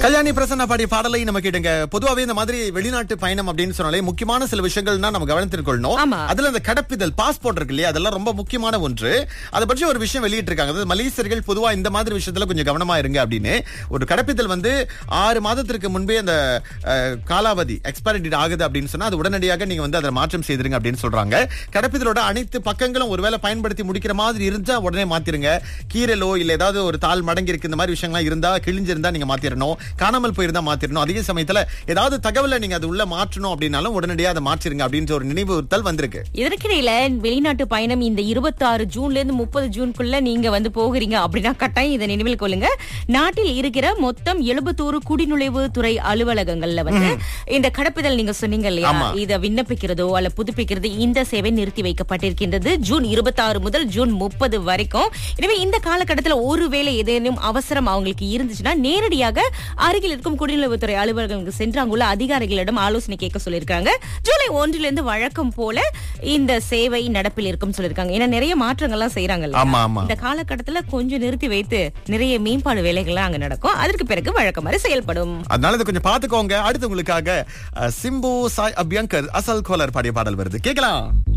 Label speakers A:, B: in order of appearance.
A: கல்யாணி பிரசன்னா பாடிய பாடலை நம்ம கேட்டுங்க பொதுவாவே இந்த மாதிரி வெளிநாட்டு பயணம் அப்படின்னு சொன்னாலே முக்கியமான சில விஷயங்கள்னா நம்ம கவனத்திற்கொள்ளணும்
B: ஆமா.
A: அதுல இந்த கடப்பிதழ் பாஸ்போர்ட் இருக்கு இல்லையா அதெல்லாம் ரொம்ப முக்கியமான ஒன்று அதை பற்றி ஒரு விஷயம் வெளியிட்டு இருக்காங்க அதாவது மலேசியர்கள் பொதுவா இந்த மாதிரி விஷயத்துல கொஞ்சம் கவனமா இருங்க அப்படின்னு ஒரு கடப்பிதழ் வந்து ஆறு மாதத்திற்கு முன்பே அந்த அஹ், காலாவதி எக்ஸ்பைரி டேட் ஆகுது அப்படின்னு சொன்னா அது உடனடியாக நீங்க வந்து அதை மாற்றம் செய்திருங்க அப்படின்னு சொல்றாங்க கடப்பிதழோட அனைத்து பக்கங்களும் ஒருவேளை பயன்படுத்தி முடிக்கிற மாதிரி இருந்தா உடனே மாத்திருங்க கீரலோ இல்ல ஏதாவது ஒரு தாள் மடங்கி இருக்கு இந்த மாதிரி விஷயங்கள்லாம் இருந்தா கிழிஞ்சிருந்தா நீங்க மாத்திரணும் காணாமல் போயிருந்தா மாத்திரணும் அதே சமயத்துல ஏதாவது தகவலை நீங்க அது உள்ள மாற்றணும் அப்படின்னாலும் உடனடியா அதை மாற்றிருங்க அப்படின்ற ஒரு நினைவுறுத்தல் வந்திருக்கு
B: இதற்கிடையில வெளிநாட்டு பயணம் இந்த 26 ஜூன்ல இருந்து முப்பது ஜூன்குள்ள நீங்க வந்து போகிறீங்க அப்படின்னா கட்டாயம் இதை நினைவில் கொள்ளுங்க நாட்டில் இருக்கிற மொத்தம் எழுபத்தோரு குடிநுழைவு துறை அலுவலகங்கள்ல வந்து இந்த கடப்பிதழ் நீங்க சொன்னீங்க இல்லையா
A: ஆமா.
B: இத விண்ணப்பிக்கிறதோ அல்ல புதுப்பிக்கிறது இந்த சேவை நிறுத்தி வைக்கப்பட்டிருக்கின்றது ஜூன் 26 முதல் ஜூன் முப்பது வரைக்கும் எனவே இந்த காலகட்டத்தில் ஒருவேளை ஏதேனும் அவசரம் அவங்களுக்கு இருந்துச்சுன்னா நேரடியாக அருகில் இருக்கும் குடிநுழைவுத்துறை அலுவலகங்களுக்கு சென்று அங்குள்ள அதிகாரிகளிடம் ஆலோசனை கேட்க சொல்லியிருக்காங்க ஜூலை ஒன்றிலிருந்து வழக்கம் போல இந்த சேவை நடப்பில் இருக்கும் சொல்லியிருக்காங்க ஏன்னா நிறைய மாற்றங்கள்லாம் செய்யறாங்க
A: ஆமா, ஆமா.
B: இந்த காலகட்டத்துல கொஞ்சம் நிறுத்தி வைத்து நிறைய மேம்பாடு வேலைகள்லாம் அங்க நடக்கும் அதற்கு பிறகு வழக்கமாறு செயல்படும்
A: அதனால இதை கொஞ்சம் பாத்துக்கோங்க அடுத்து உங்களுக்காக அஹ், சிம்பு சாய் அபியங்கர் அசல் கோலர் பாடிய பாடல் வருது கேட்கலாம்